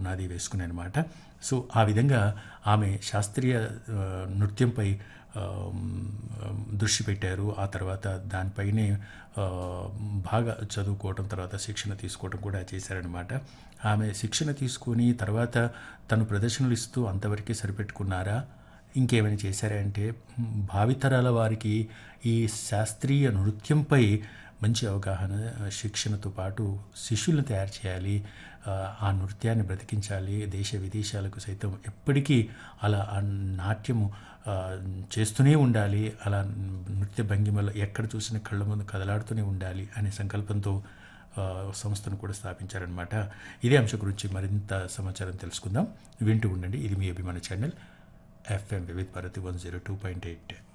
పునాది వేసుకుని అనమాట సో ఆ విధంగా ఆమె శాస్త్రీయ ఆ, నృత్యంపై ఆ, దృష్టి పెట్టారు ఆ తర్వాత దానిపైనే ఆ, బాగా చదువుకోవటం తర్వాత శిక్షణ తీసుకోవడం కూడా చేశారనమాట ఆమె శిక్షణ తీసుకొని తర్వాత తను ప్రదర్శనలు ఇస్తూ అంతవరకే సరిపెట్టుకున్నారా ఇంకేమైనా చేశారా అంటే మ్, భావితరాల వారికి ఈ శాస్త్రీయ నృత్యంపై మంచి అవగాహన శిక్షణతో పాటు శిష్యులను తయారు చేయాలి ఆ, ఆ నృత్యాన్ని బ్రతికించాలి దేశ విదేశాలకు సైతం ఎప్పటికీ అలా ఆ నాట్యము ఆ, చేస్తూనే ఉండాలి అలా నృత్య భంగిమలు ఎక్కడ చూసిన కళ్ళ ముందు కదలాడుతూనే ఉండాలి అనే సంకల్పంతో ఆ, సంస్థను కూడా స్థాపించారనమాట ఇదే అంశం గురించి మరింత సమాచారం తెలుసుకుందాం వింటూ ఉండండి ఇది మీ అభిమాన channel FM Vividh Bharati one zero two point eight